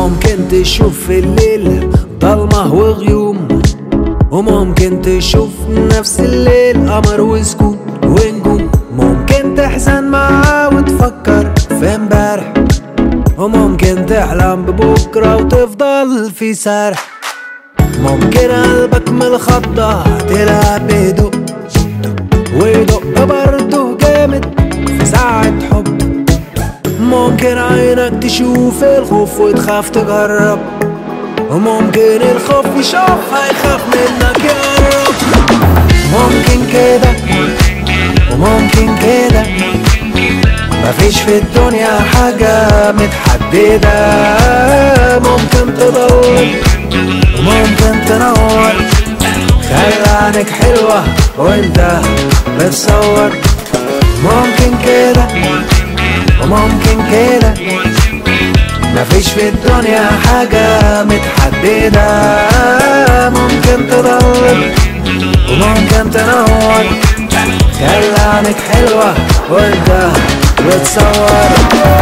وممكن تشوف في الليل ضلمة وغيوم وممكن تشوف نفس الليل قمر وسكوت ونجوم ممكن تحزن معاه وتفكر في امبارح وممكن تحلم ببكرة وتفضل في سرح ممكن قلبك من الخضة تلعب بهدوء ويدق برضه جامد في ساعة حب ممكن عينك تشوف الخوف وتخاف تجرب وممكن الخوف يشوف هيخاف منك يقرب ممكن كده وممكن كده مفيش في الدنيا حاجة متحددة ممكن تضل وممكن تنور خلي عينك حلوة وانت بتصور ممكن كده وممكن كده مفيش في الدنيا حاجة متحددة ممكن تضل وممكن تنور خلي عينك حلوة وانت بتصور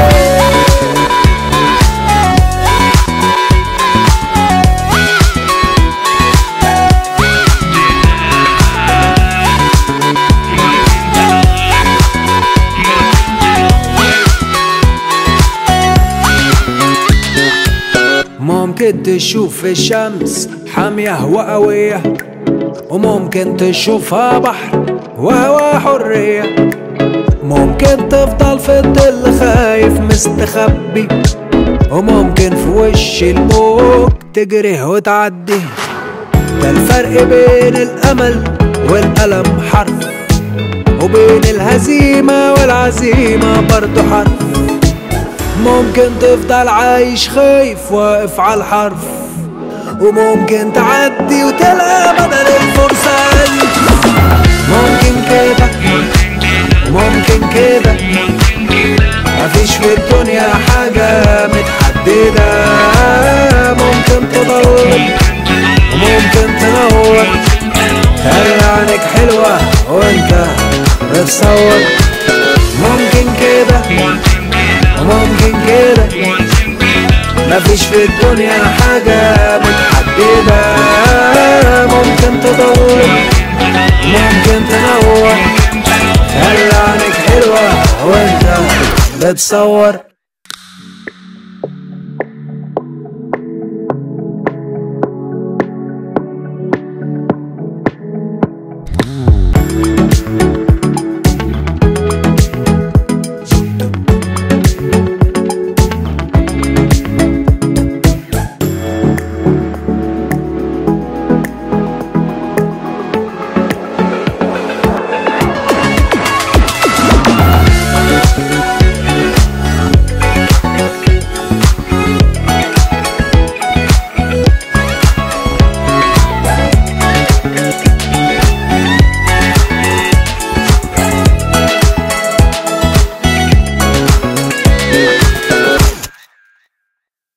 ممكن تشوف الشمس حامية وقوية وممكن تشوفها بحر وهوا حرية ممكن تفضل في الظل خايف مستخبي وممكن في وش الموج تجري وتعدي ده الفرق بين الأمل والألم حرف وبين الهزيمة والعزيمة برضو حرف ممكن تفضل عايش خايف واقف على الحرف وممكن تعدي وتلقى بدل الفرصة ألف ممكن كده وممكن كده مفيش في الدنيا حاجة متحددة ممكن تضل وممكن تنور خلي عينك حلوة وانت بتصور ممكن كده وممكن كده مفيش في الدنيا حاجة متحددة ممكن تضل ممكن تنور خلي عينك حلوة وانت بتصور